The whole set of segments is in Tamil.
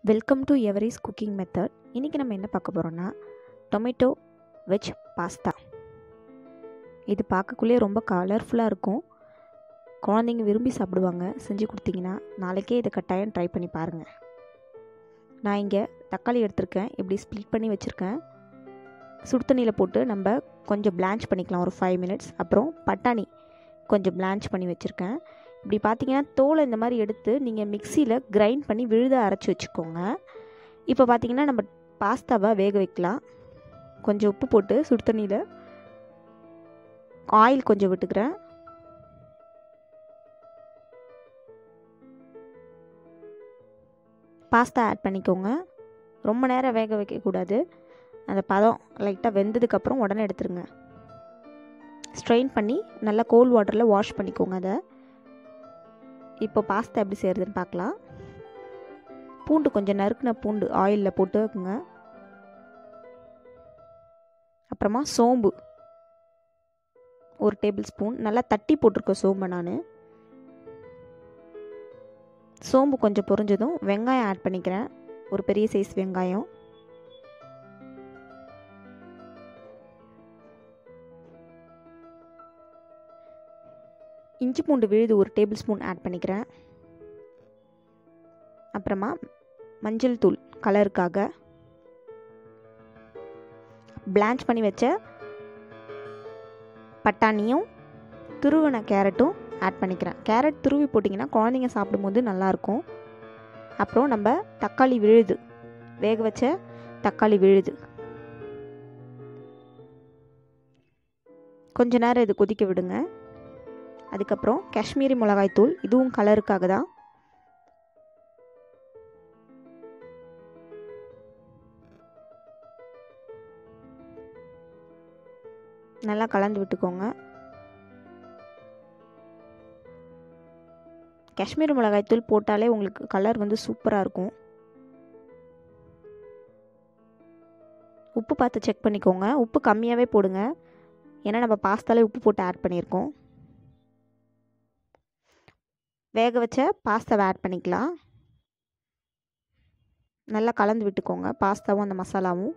welcome to Avery's cooking method இன்றைக்கி நம்ம என்ன பார்க்க போகிறோன்னா டொமேட்டோ வெஜ் பாஸ்தா இது பார்க்கக்குள்ளே ரொம்ப கலர்ஃபுல்லாக இருக்கும் குழந்தைங்க விரும்பி சாப்பிடுவாங்க செஞ்சு கொடுத்தீங்கன்னா நாளைக்கே இதை கட்டாயம் ட்ரை பண்ணி பாருங்கள் நான் இங்கே தக்காளி எடுத்திருக்கேன் இப்படி ஸ்ப்ளிட் பண்ணி வச்சுருக்கேன் சுடு தண்ணியில் போட்டு நம்ம கொஞ்சம் பிளான்ச் பண்ணிக்கலாம் ஒரு ஃபைவ் மினிட்ஸ் அப்புறம் பட்டாணி கொஞ்சம் பிளான்ச் பண்ணி வச்சுருக்கேன் இப்படி பார்த்தீங்கன்னா தோலை இந்த மாதிரி எடுத்து நீங்கள் மிக்சியில் கிரைண்ட் பண்ணி விழுத அரைச்சி வச்சுக்கோங்க இப்போ பார்த்தீங்கன்னா நம்ம பாஸ்தாவை வேக வைக்கலாம் கொஞ்சம் உப்பு போட்டு சுடு தண்ணியில் ஆயில் கொஞ்சம் விட்டுக்கிறேன் பாஸ்தா ஆட் பண்ணிக்கோங்க ரொம்ப நேரம் வேக வைக்கக்கூடாது அந்த பதம் லைட்டாக வெந்ததுக்கப்புறம் உடனே எடுத்துருங்க ஸ்ட்ரெயின் பண்ணி நல்லா கோல்ட் வாட்டரில் வாஷ் பண்ணிக்கோங்க அதை இப்போ பாஸ்தா எப்படி செய்கிறதுன்னு பார்க்கலாம் பூண்டு கொஞ்சம் நறுக்குன பூண்டு ஆயிலில் போட்டு வைக்குங்க அப்புறமா சோம்பு ஒரு டேபிள் ஸ்பூன் நல்லா தட்டி போட்டிருக்கேன் சோம்பை நான் சோம்பு கொஞ்சம் பொரிஞ்சதும் வெங்காயம் ஆட் பண்ணிக்கிறேன் ஒரு பெரிய சைஸ் வெங்காயம் இஞ்சி பூண்டு விழுது ஒரு டேபிள் ஸ்பூன் ஆட் பண்ணிக்கிறேன் அப்புறமா மஞ்சள் தூள் கலருக்காக பிளான்ச் பண்ணி வச்ச பட்டாணியும் துருவின கேரட்டும் ஆட் பண்ணிக்கிறேன் கேரட் துருவி போட்டிங்கன்னா குழந்தைங்க சாப்பிடும்போது நல்லாயிருக்கும் அப்புறம் நம்ம தக்காளி விழுது வேக வச்ச தக்காளி விழுது கொஞ்ச நேரம் இது கொதிக்க விடுங்க அதுக்கப்புறம் காஷ்மீரி மிளகாய் தூள் இதுவும் கலருக்காக தான் நல்லா கலந்து விட்டுக்கோங்க காஷ்மீரி மிளகாய் தூள் போட்டாலே உங்களுக்கு கலர் வந்து சூப்பராக இருக்கும் உப்பு பார்த்து செக் பண்ணிக்கோங்க உப்பு கம்மியாகவே போடுங்க ஏன்னா நம்ம பாஸ்தாலே உப்பு போட்டு ஆட் பண்ணியிருக்கோம் வேக வச்ச பாஸ்தாவை ஆட் பண்ணிக்கலாம் நல்லா கலந்து விட்டுக்கோங்க பாஸ்தாவும் அந்த மசாலாவும்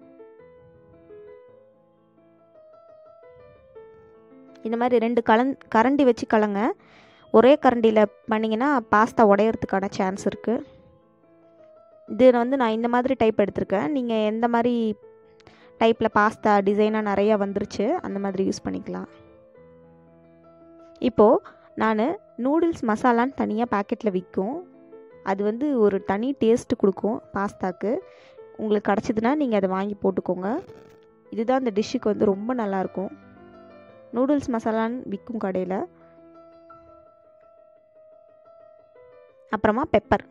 இந்த மாதிரி ரெண்டு கலந் கரண்டி வச்சு கலங்க ஒரே கரண்டியில் பண்ணிங்கன்னா பாஸ்தா உடையறதுக்கான சான்ஸ் இருக்குது இது வந்து நான் இந்த மாதிரி டைப் எடுத்திருக்கேன் நீங்கள் எந்த மாதிரி டைப்பில் பாஸ்தா டிசைனாக நிறையா வந்துருச்சு அந்த மாதிரி யூஸ் பண்ணிக்கலாம் இப்போது நான் நூடுல்ஸ் மசாலான்னு தனியாக பேக்கெட்டில் விற்கும் அது வந்து ஒரு தனி டேஸ்ட்டு கொடுக்கும் பாஸ்தாக்கு உங்களுக்கு கிடச்சிதுன்னா நீங்கள் அதை வாங்கி போட்டுக்கோங்க இதுதான் இந்த டிஷ்ஷுக்கு வந்து ரொம்ப நல்லாயிருக்கும் நூடுல்ஸ் மசாலான்னு விற்கும் கடையில் அப்புறமா பெப்பர்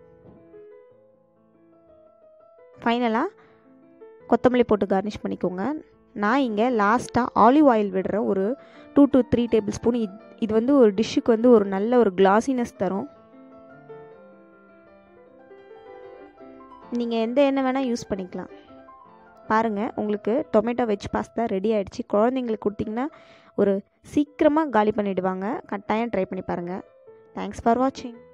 ஃபைனலாக கொத்தமல்லி போட்டு கார்னிஷ் பண்ணிக்கோங்க நான் இங்கே லாஸ்ட்டாக ஆலிவ் ஆயில் விடுற ஒரு two to three tablespoon இது இது வந்து ஒரு டிஷ்ஷுக்கு வந்து ஒரு நல்ல ஒரு கிளாசினஸ் தரும் நீங்கள் எந்த எண்ணெய் வேணால் யூஸ் பண்ணிக்கலாம் பாருங்கள் உங்களுக்கு டொமேட்டோ வெஜ் பாஸ்தா ரெடி ஆகிடுச்சு குழந்தைங்களுக்கு கொடுத்தீங்கன்னா ஒரு சீக்கிரமாக காலி பண்ணிவிடுவாங்க கட்டாயம் ட்ரை பண்ணி பாருங்கள் தேங்க்ஸ் ஃபார் வாட்சிங்